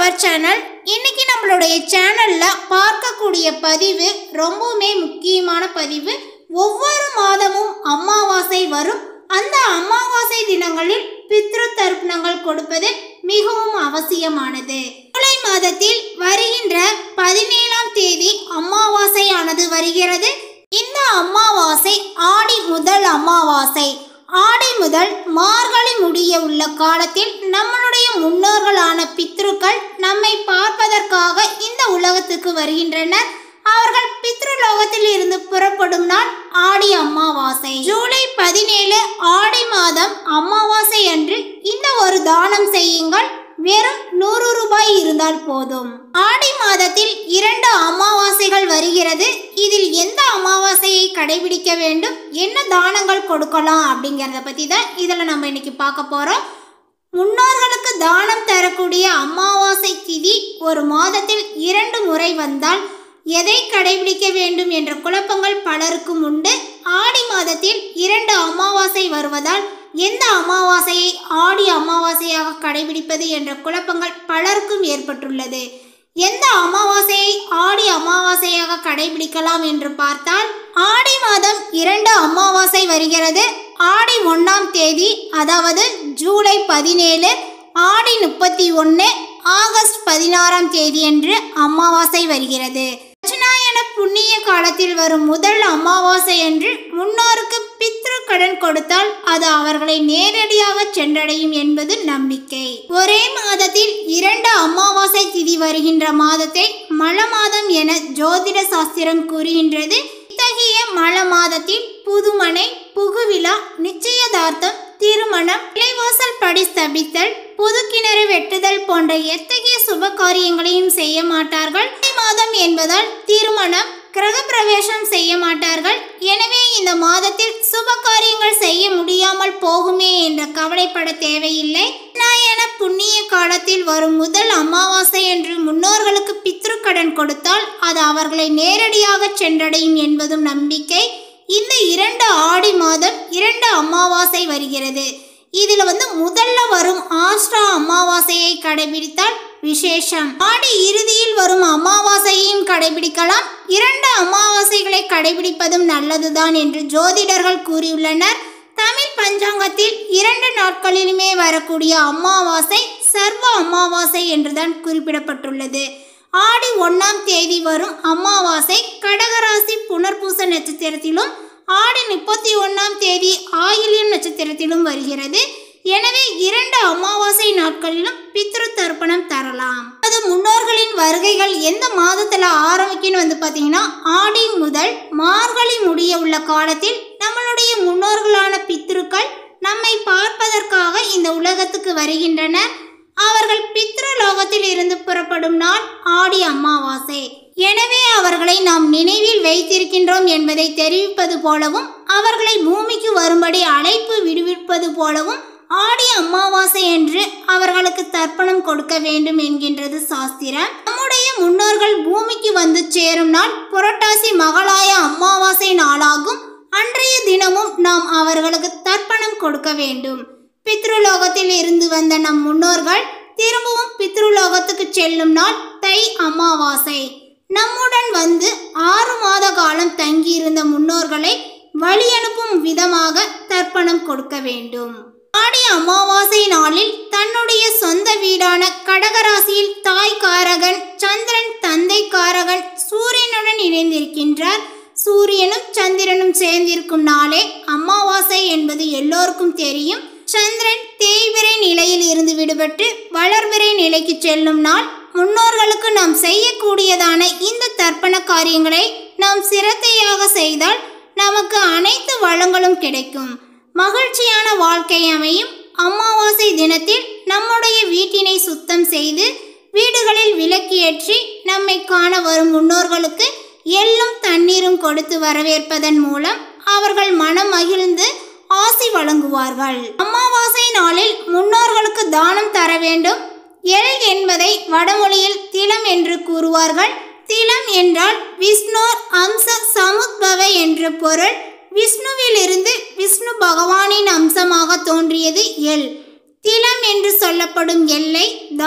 our channel இன்னைக்கு நம்மளுடைய சேனல்ல பார்க்கக்கூடிய பதிவு ரொம்பவுமே முக்கியமான பதிவு ஒவ்வொரு மாதமும் அமாவாசை வரும் அந்த அமாவாசை தினங்களில் பித்ரு தர்ப்பணங்கள் கொடுப்பது மிகவும் அவசியமானது ஜூலை மாதத்தில் வருகின்ற பதினேழாம் தேதி அமாவாசையானது வருகிறது இந்த அமாவாசை ஆடி முதல் அமாவாசை ஆடி முதல் மார்கழி முடிய உள்ள காலத்தில் நம்மளுடைய முன்னோர்களான பித்ருக்கள் நம்மை பார்ப்பதற்காக இந்த உலகத்துக்கு வருகின்றனர் அவர்கள் பித்ருலோகத்தில் இருந்து புறப்படும் நாள் ஆடி அமாவாசை ஜூலை பதினேழு ஆடி மாதம் அமாவாசை அன்று இந்த ஒரு தானம் செய்யுங்கள் வெறும் நூறு ரூபாய் இருந்தால் போதும் ஆடி மாதத்தில் இரண்டு அமாவாசைகள் வருகிறது இதில் எந்த அமாவாசையை கடைபிடிக்க வேண்டும் என்ன தானங்கள் கொடுக்கலாம் அப்படிங்கிறத பற்றி தான் இதில் நம்ம இன்னைக்கு பார்க்க போகிறோம் முன்னோர்களுக்கு தானம் தரக்கூடிய அமாவாசை திதி ஒரு மாதத்தில் இரண்டு முறை வந்தால் எதை கடைபிடிக்க வேண்டும் என்ற குழப்பங்கள் பலருக்கும் உண்டு ஆடி மாதத்தில் இரண்டு அமாவாசை வருவதால் எந்த அமாவாசையை ஆடி அமாவாசையாக கடைபிடிப்பது என்ற குழப்பங்கள் பலருக்கும் ஏற்பட்டுள்ளது எந்த அமாவாசையை ஆடி அமாவாசையாக கடைபிடிக்கலாம் என்று பார்த்தால் ஆடி மாதம் இரண்டு அமாவாசை வருகிறது ஆடி ஒன்றாம் தேதி அதாவது ஜூலை பதினேழு ஆடி முப்பத்தி ஒன்று ஆகஸ்ட் பதினாறாம் தேதியன்று அமாவாசை வருகிறது தட்சிணாயன புண்ணிய காலத்தில் வரும் முதல் அமாவாசை அன்று முன்னோருக்கு பித்ரு கடன் கொடுத்தால் அது அவர்களை நேரடியாக சென்றடையும் என்பது நம்பிக்கை ஒரே மாதத்தில் இரண்டு அமாவாசை திதி வருகின்ற மாதத்தை மழ மாதம் என ஜோதிட சாஸ்திரம் கூறுகின்றது இத்தகைய மழ மாதத்தில் புதுமனை புகுவிழா நிச்சயதார்த்தம் திருமணம் இலைவாசல் படி ஸ்தபித்தல் புது கிணறு வெட்டுதல் போன்ற எத்தகைய சுப காரியங்களையும் செய்ய மாட்டார்கள் தை மாதம் என்பதால் திருமணம் கிரகப்பிரவேசம் செய்ய மாட்டார்கள் எனவே இந்த மாதத்தில் சுப காரியங்கள் செய்ய முடியாமல் போகுமே என்ற கவலைப்பட தேவையில்லை நாயன புண்ணிய காலத்தில் வரும் முதல் அமாவாசை என்று முன்னோர்களுக்கு பித்ருக்கடன் கொடுத்தால் அது அவர்களை நேரடியாக சென்றடையும் என்பதும் நம்பிக்கை இந்த இரண்டு ஆடி மாதம் இரண்டு அமாவாசை வருகிறது இதுல வந்து முதல்ல வரும் ஆஷ்டா அமாவாசையை கடைபிடித்தால் விசேஷம் ஆடி இறுதியில் வரும் அமாவாசையையும் கடைபிடிக்கலாம் இரண்டு அமாவாசைகளை கடைபிடிப்பதும் நல்லதுதான் என்று ஜோதிடர்கள் கூறியுள்ளனர் தமிழ் பஞ்சாங்கத்தில் இரண்டு நாட்களிலுமே வரக்கூடிய அமாவாசை சர்வ அமாவாசை என்றுதான் குறிப்பிடப்பட்டுள்ளது ஆடி ஒன்றாம் தேதி வரும் அமாவாசை கடகராசி புனர்பூச நட்சத்திரத்திலும் ஆடி முப்பத்தி ஒன்றாம் தேதி ஆயில்யம் நட்சத்திரத்திலும் வருகிறது எனவே இரண்டு அமாவாசை நாட்களிலும் பித்ரு தர்ப்பணம் தரலாம் அது முன்னோர்களின் வருகைகள் எந்த மாதத்துல ஆரம்பிக்குன்னு வந்து பார்த்தீங்கன்னா ஆடி முதல் மார்கழி முடிய உள்ள காலத்தில் நம்மளுடைய முன்னோர்களான பித்ருக்கள் நம்மை பார்ப்பதற்காக இந்த உலகத்துக்கு வருகின்றனர் அவர்கள் பித்ரு லோகத்தில் இருந்து புறப்படும் நாள் ஆடி அமாவாசை எனவே அவர்களை நாம் நினைவில் வைத்திருக்கின்றோம் என்பதை தெரிவிப்பது போலவும் அவர்களை பூமிக்கு வரும்படி அழைப்பு விடுவிப்பது போலவும் ஆடி அமாவாசை என்று அவர்களுக்கு தர்ப்பணம் கொடுக்க வேண்டும் என்கின்றது சாஸ்திரம் நம்முடைய முன்னோர்கள் பூமிக்கு வந்து சேரும் நாள் புரட்டாசி மகளாய அமாவாசை நாளாகும் அன்றைய தினமும் நாம் அவர்களுக்கு தர்ப்பணம் கொடுக்க வேண்டும் பித்ருலோகத்தில் இருந்து வந்த நம் முன்னோர்கள் திரும்பவும் பித்ருலோகத்துக்கு செல்லும் நாள் தை அமாவாசை நம்முடன் வந்து ஆறு மாத காலம் தங்கியிருந்த முன்னோர்களை வழி அனுப்பும் விதமாக தர்ப்பணம் கொடுக்க வேண்டும் ஆடி அமாவாசை நாளில் தன்னுடைய சொந்த வீடான கடகராசியில் தாய் காரகன் சந்திரன் தந்தை காரகன் சூரியனுடன் இணைந்திருக்கின்றார் சூரியனும் சந்திரனும் சேர்ந்திருக்கும் நாளே அமாவாசை என்பது எல்லோருக்கும் தெரியும் சந்திரன் தேய்விரை நிலையில் இருந்து விடுபட்டு வளர்விரை நிலைக்கு செல்லும் நாள் முன்னோர்களுக்கு நாம் செய்யக்கூடியதான இந்த தர்ப்பண காரியங்களை நாம் சிரத்தையாக செய்தால் நமக்கு அனைத்து வளங்களும் கிடைக்கும் மகிழ்ச்சியான வாழ்க்கை அமையும் அமாவாசை தினத்தில் நம்முடைய வீட்டினை சுத்தம் செய்து வீடுகளில் விளக்கேற்றி நம்மை காண வரும் முன்னோர்களுக்கு எள்ளும் தண்ணீரும் கொடுத்து வரவேற்பதன் மூலம் அவர்கள் மனம் மகிழ்ந்து ஆசி வழங்குவார்கள் அமாவாசை நாளில் முன்னோர்களுக்கு தானம் தர வேண்டும் எல் என்பதை வடமொழியில் திலம் என்று கூறுவார்கள் திலம் என்றால் விஷ்ணோர் அம்ச சமுத்பவ என்ற பொருள் விஷ்ணுவிலிருந்து விஷ்ணு பகவானின் அம்சமாக தோன்றியது எல் திலம் என்று சொல்லப்படும் எல்லை தானமாக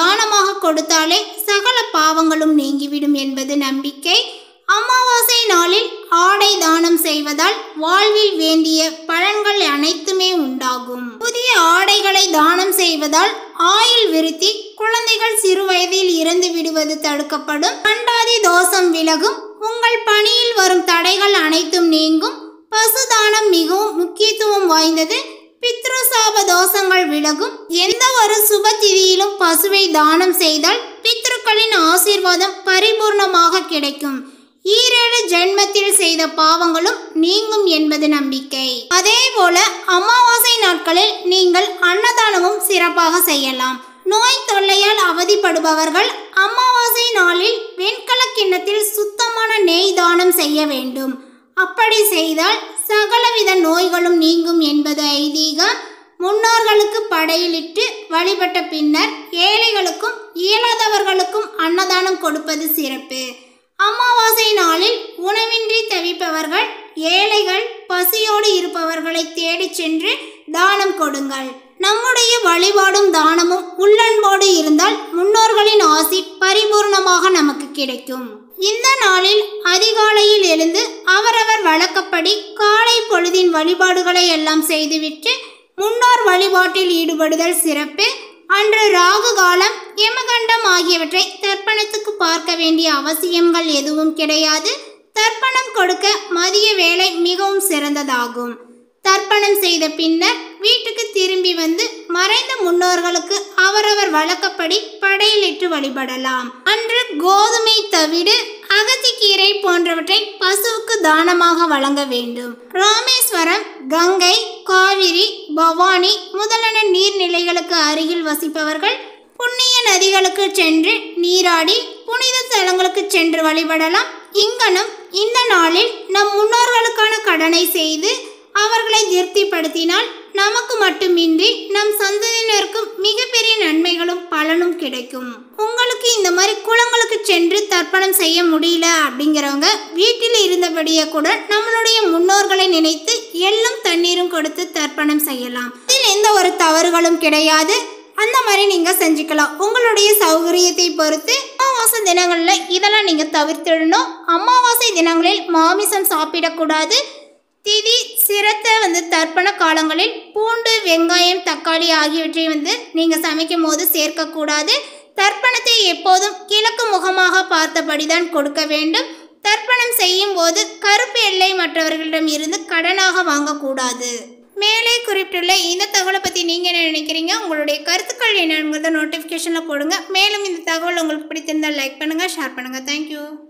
தானமாக கொடுத்தாலே சகல பாவங்களும் நீங்கிவிடும் என்பது நம்பிக்கை அமாவாசை நாளில் ஆடை தானம் செய்வதால் வாழ்வில் வேண்டிய பலன்கள் அனைத்துமே உண்டாகும் புதிய ஆடைகளை தானம் செய்வதால் ஆயுள் விருத்தி குழந்தைகள் சிறு வயதில் இறந்து விடுவது தடுக்கப்படும் கண்டாதி தோஷம் விலகும் உங்கள் பணியில் வரும் தடைகள் அனைத்தும் நீங்கும் பசுதானம் மிகவும் முக்கியத்துவம் வாய்ந்தது பித்ருசாப தோஷங்கள் விலகும் எந்த ஒரு சுப திதியிலும் பசுவை தானம் செய்தால் பித்ருக்களின் ஆசீர்வாதம் பரிபூர்ணமாக கிடைக்கும் ஈரேழு ஜென்மத்தில் செய்த பாவங்களும் நீங்கும் என்பது நம்பிக்கை அதே போல அமாவாசை நாட்களில் நீங்கள் அன்னதானமும் சிறப்பாக செய்யலாம் நோய் தொல்லையால் அவதிப்படுபவர்கள் அமாவாசை நாளில் வெண்கல கிண்ணத்தில் சுத்தமான நெய் தானம் செய்ய வேண்டும் அப்படி செய்தால் சகலவித நோய்களும் நீங்கும் என்பது ஐதீகம் முன்னோர்களுக்கு படையிலிட்டு வழிபட்ட பின்னர் ஏழைகளுக்கும் இயலாதவர்களுக்கும் அன்னதானம் கொடுப்பது சிறப்பு அமாவாசை நாளில் உணவின்றி தவிப்பவர்கள் ஏழைகள் பசியோடு இருப்பவர்களை தேடிச் சென்று தானம் கொடுங்கள் நம்முடைய வழிபாடும் தானமும் உள்ளன்போடு இருந்தால் முன்னோர்களின் ஆசி பரிபூர்ணமாக நமக்கு கிடைக்கும் இந்த நாளில் அதிகாலையில் எழுந்து அவரவர் வழக்கப்படி காலை பொழுதின் வழிபாடுகளை எல்லாம் செய்துவிட்டு முன்னோர் வழிபாட்டில் ஈடுபடுதல் சிறப்பு அன்று ராகு காலம் யமகண்டம் ஆகியவற்றை தர்ப்பணத்துக்கு பார்க்க வேண்டிய அவசியங்கள் எதுவும் கிடையாது தர்ப்பணம் கொடுக்க மதிய வேலை மிகவும் சிறந்ததாகும் தர்ப்பணம் செய்த பின்னர் வீட்டுக்கு திரும்பி வந்து மறைந்த முன்னோர்களுக்கு அவரவர் வழக்கப்படி படையிலிட்டு வழிபடலாம் அன்று கோதுமை தவிர அகத்திக்கீரை போன்றவற்றை பசுவுக்கு தானமாக வழங்க வேண்டும் ராமேஸ்வரம் கங்கை காவிரி பவானி முதலான நீர்நிலைகளுக்கு அருகில் வசிப்பவர்கள் புண்ணிய நதிகளுக்கு சென்று நீராடி புனித தலங்களுக்கு சென்று வழிபடலாம் இங்கனம் இந்த நாளில் நம் முன்னோர்களுக்கான கடனை செய்து அவர்களை திருப்திப்படுத்தினால் நமக்கு மட்டுமின்றி நம் சந்ததியினருக்கும் மிகப்பெரிய நன்மைகளும் பலனும் கிடைக்கும் உங்களுக்கு இந்த மாதிரி குளங்களுக்கு சென்று தர்ப்பணம் செய்ய முடியல அப்படிங்கிறவங்க வீட்டில் இருந்தபடியே கூட நம்மளுடைய முன்னோர்களை நினைத்து எள்ளும் தண்ணீரும் கொடுத்து தர்ப்பணம் செய்யலாம் இதில் எந்த ஒரு தவறுகளும் கிடையாது அந்த மாதிரி நீங்கள் செஞ்சுக்கலாம் உங்களுடைய சௌகரியத்தை பொறுத்து அமாவாசை தினங்களில் இதெல்லாம் நீங்கள் தவிர்த்திடணும் அமாவாசை தினங்களில் மாமிசம் சாப்பிடக்கூடாது திதி சிரத்த வந்து தர்ப்பண காலங்களில் பூண்டு வெங்காயம் தக்காளி ஆகியவற்றை வந்து நீங்கள் சமைக்கும் போது சேர்க்கக்கூடாது தர்ப்பணத்தை எப்போதும் கிழக்கு முகமாக பார்த்தபடிதான் கொடுக்க வேண்டும் தர்ப்பணம் செய்யும் போது கருப்பு எல்லை மற்றவர்களிடம் இருந்து கடனாக வாங்கக்கூடாது மேலே குறிப்பிட்டுள்ள இந்த தகவலை பற்றி நீங்கள் என்ன நினைக்கிறீங்க உங்களுடைய கருத்துக்கள் என்னங்கிறத நோட்டிஃபிகேஷனில் போடுங்க மேலும் இந்த தகவல் உங்களுக்கு பிடித்திருந்தால் லைக் பண்ணுங்கள் ஷேர் பண்ணுங்கள் தேங்க்யூ